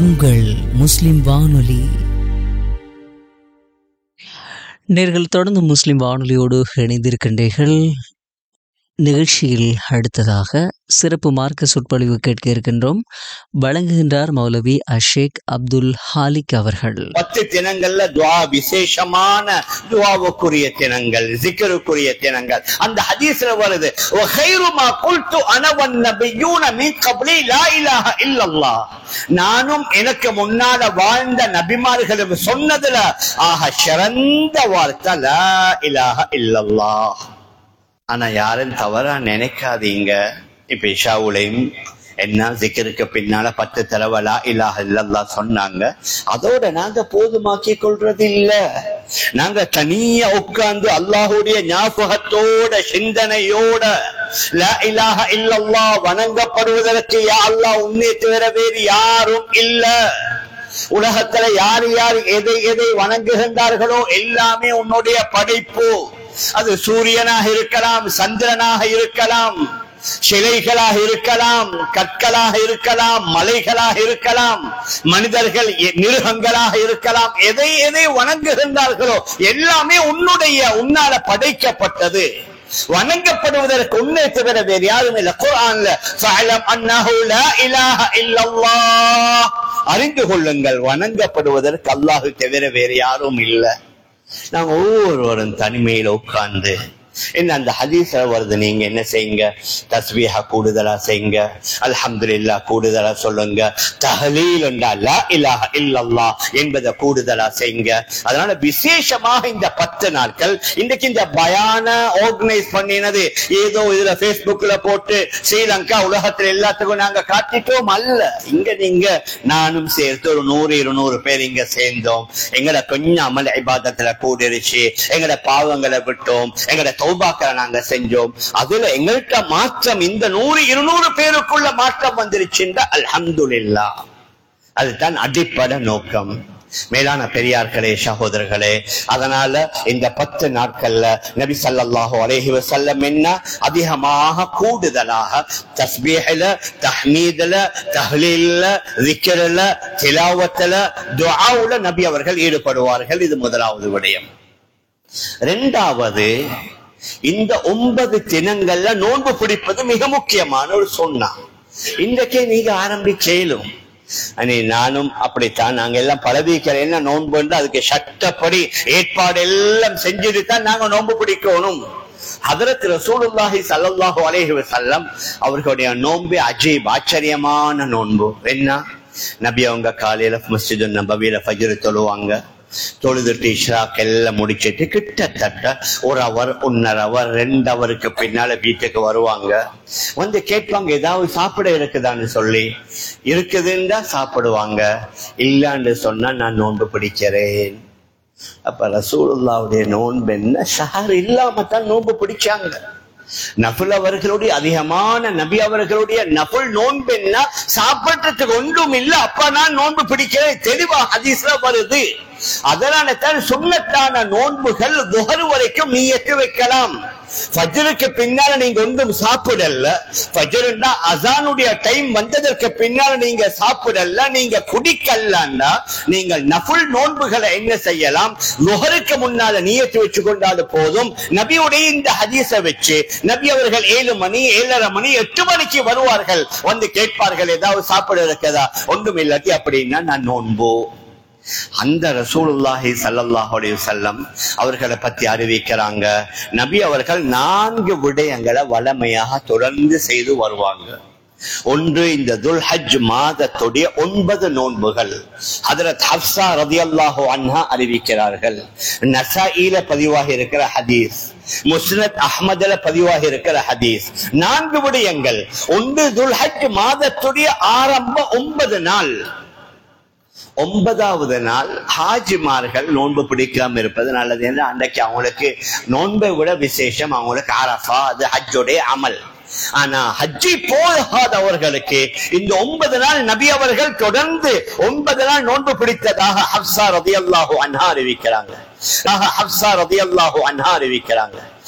உங்கள் முஸ்லிம் வானொலி நேர்கள் தொடர்ந்து முஸ்லிம் வானொலியோடு இணைந்திருக்கின்றீர்கள் நிகழ்ச்சியில் அடுத்ததாக சிறப்பு மார்க்க சொற்பொழிவு கேட்க இருக்கின்றோம் வழங்குகின்றார் மௌலவி அஷேக் அப்துல் ஹாலிக் அவர்கள் பத்து தினங்கள்ல துவா விசேஷமான துவாவுக்குரிய தினங்கள் ஜிக்கருக்குரிய தினங்கள் அந்த ஹதீஸ்ல வருது وَخَيْرُ مَا قُلْتُ أَنَا وَالنَّبِيُّونَ مِنْ قَبْلِي لَا إِلَهَ إِلَّا اللَّهُ நானும் எனக்கு முன்னால வாழ்ந்த நபிமார்களும் சொன்னதுல ஆக சிறந்த வார்த்தை லா இலாஹ இல்லல்லாஹ் ஆனா யாரும் தவறா நினைக்காதீங்க இப்ப இஷாவுலையும் என்ன ஜிக்கருக்கு பின்னால பத்து தடவை இல்லாஹ இல்லல்லா சொன்னாங்க அதோட நாங்க போதுமாக்கி கொள்றது இல்ல நாங்க தனியா உட்கார்ந்து அல்லாஹுடைய ஞாபகத்தோட சிந்தனையோட லா இலாஹ இல்லல்லா வணங்கப்படுவதற்கு யா அல்லாஹ் உன்னை தவிர வேறு யாரும் இல்ல உலகத்துல யார் யார் எதை எதை வணங்குகின்றார்களோ எல்லாமே உன்னுடைய படைப்பு அது சூரியனாக இருக்கலாம் சந்திரனாக இருக்கலாம் சிலைகளாக இருக்கலாம் கற்களாக இருக்கலாம் மலைகளாக இருக்கலாம் மனிதர்கள் எ- மிருகங்களாக இருக்கலாம் எதை எதை வணங்குகின்றார்களோ எல்லாமே உன்னுடைய உன்னால படைக்கப்பட்டது வணங்கப்படுவதற்கு உன்னை தவிர வேறு யாரும் இல்லை குர்ஆன்ல ஃபஅலம் அன்னஹு லா இலாஹ இல்லல்லாஹ் அறிந்து கொள்ளுங்கள் வணங்கப்படுவதற்கு அல்லாஹ் தவிர வேறு யாரும் இல்லை நாங்க ஒவ்வொருவரும் தனிமையில உட்கார்ந்து என்ன அந்த ஹதீஸ்ல வருது நீங்க என்ன செய்யுங்க தஸ்பீஹா கூடுதலா செய்யுங்க அல்ஹம்துலில்லாஹ் கூடுதலா சொல்லுங்க தஹலீல் என்றா லா இலாஹ இல்லல்லாஹ் என்பதை கூடுதலா செய்யுங்க அதனால விசேஷமாக இந்த பத்து நாட்கள் இன்றைக்கு இந்த பயான ஆர்கனைஸ் பண்ணினது ஏதோ இதுல Facebookல போட்டு ஸ்ரீலங்கா உலகத்துல எல்லாத்துக்கும் நாங்க காட்டிட்டோம் அல்ல இங்க நீங்க நானும் சேர்த்து ஒரு நூறு இருநூறு பேர் இங்க சேர்ந்தோம் எங்கட கொஞ்சம் அமல் இபாதத்துல கூடிருச்சு எங்கட பாவங்களை விட்டோம் எங்கட தௌபாக்களை நாங்க செஞ்சோம் அதுல எங்கள்கிட்ட மாற்றம் இந்த நூறு இருநூறு பேருக்குள்ள மாற்றம் வந்துருச்சுன்ற அல்ஹம்துலில்லாஹ் அதுதான் அடிப்படை நோக்கம் மேலான பெரியார்களே சகோதரர்களே அதனால இந்த பத்து நாட்கள்ல நபி ஸல்லல்லாஹு அலைஹி வஸல்லம் என்ன அதிகமாக கூடுதலாக தஸ்பீஹ்ல தஹ்மீதுல தஹ்லீல்ல ذிக்ர்ல திலாவத்துல துஆவுல நபி அவர்கள் ஈடுபடுவார்கள் இது முதலாவது விடயம் ரெண்டாவது இந்த ஒன்பது தினங்கள்ல நோன்பு பிடிப்பது மிக முக்கியமான ஒரு சொன்னா இன்றைக்கே நீங்க ஆரம்பிச்சேலும் அனே நானும் அப்படித்தான் நாங்க எல்லாம் பழவிக்கிற என்ன நோன்பு அதுக்கு சட்டப்படி ஏற்பாடு எல்லாம் செஞ்சுட்டு தான் நாங்க நோன்பு பிடிக்கணும் ஹதரத் ரசூலுல்லாஹி ஸல்லல்லாஹு அலைஹி வஸல்லம் அவர்களுடைய நோன்பு அஜீப் ஆச்சரியமான நோன்பு என்ன நபி அவங்க காலையில மஸ்ஜிது நபவியில ஃபஜ்ர் தொழுவாங்க தொழுதுட்டு இஷ்ராக் எல்லாம் முடிச்சிட்டு கிட்டத்தட்ட ஒரு அவர் ஒன்னரை அவர் ரெண்டு அவருக்கு பின்னால வீட்டுக்கு வருவாங்க வந்து கேட்பாங்க ஏதாவது சாப்பிட இருக்குதான்னு சொல்லி இருக்குதுன்னா சாப்பிடுவாங்க இல்லான்னு சொன்னா நான் நோன்பு பிடிக்கிறேன் அப்ப ரசூலுல்லாவுடைய நோன்பு என்ன ஷஹர் இல்லாம தான் நோன்பு பிடிச்சாங்க நபுல் அவர்களுடைய அதிகமான நபி அவர்களுடைய நபுல் நோன்பு என்ன சாப்பிடுறதுக்கு ஒன்றும் இல்ல அப்ப நான் நோன்பு பிடிக்கிறேன் தெளிவா ஹதீஸ்ல வருது அதனால தான் சுண்ணத்தான நோன்புகள் துஹர் வரைக்கும் நீ எட்டு வைக்கலாம் ஃபஜ்ருக்கு பின்னால நீங்க ஒன்றும் சாப்பிடல ஃபஜ்ருன்னா அசானுடைய டைம் வந்ததற்கு பின்னால நீங்க சாப்பிடல நீங்க குடிக்கலன்னா நீங்கள் நஃபுல் நோன்புகளை என்ன செய்யலாம் நுகருக்கு முன்னால நியத்து வச்சு கொண்டாது போதும் நபியுடைய இந்த ஹதீஸை வச்சு நபி அவர்கள் ஏழு மணி ஏழரை மணி எட்டு மணிக்கு வருவார்கள் வந்து கேட்பார்கள் ஏதாவது சாப்பிட இருக்கதா ஒன்றும் இல்லாட்டி அப்படின்னா நான் நோன்பு அந்த ரசூலுல்லாஹி ஸல்லல்லாஹு அலைஹி வஸல்லம் அவர்களை பத்தி அறிவிக்கிறாங்க நபி அவர்கள் நான்கு விடயங்களை வளமையாக தொடர்ந்து செய்து வருவாங்க ஒன்று இந்த துல்ஹஜ் மாதத்துடைய ஒன்பது நோன்புகள் ஹதரத் ஹப்சா ரதியல்லாஹு அன்ஹா அறிவிக்கிறார்கள் நசாயில பதிவாக இருக்கிற ஹதீஸ் முஸ்னத் அஹ்மதுல பதிவாக இருக்கிற ஹதீஸ் நான்கு விடயங்கள் ஒன்று துல்ஹஜ் மாதத்துடைய ஆரம்ப ஒன்பது நாள் ஒன்பதாவது நாள் ஹாஜிமார்கள் நோன்பு பிடிக்காம இருப்பது நல்லது என்று அன்றைக்கு அவங்களுக்கு நோன்பை விட விசேஷம் அவங்களுக்கு அரஃபா அது ஹஜ்ஜுடைய அமல் ஆனா ஹஜ்ஜி போகாதவர்களுக்கு இந்த ஒன்பது நாள் நபி அவர்கள் தொடர்ந்து ஒன்பது நாள் நோன்பு பிடித்ததாக ஹப்சா ரதி அல்லாஹூ அன்ஹா அறிவிக்கிறாங்க ஹப்சா ரதி அல்லாஹூ அன்ஹா அறிவிக்கிறாங்க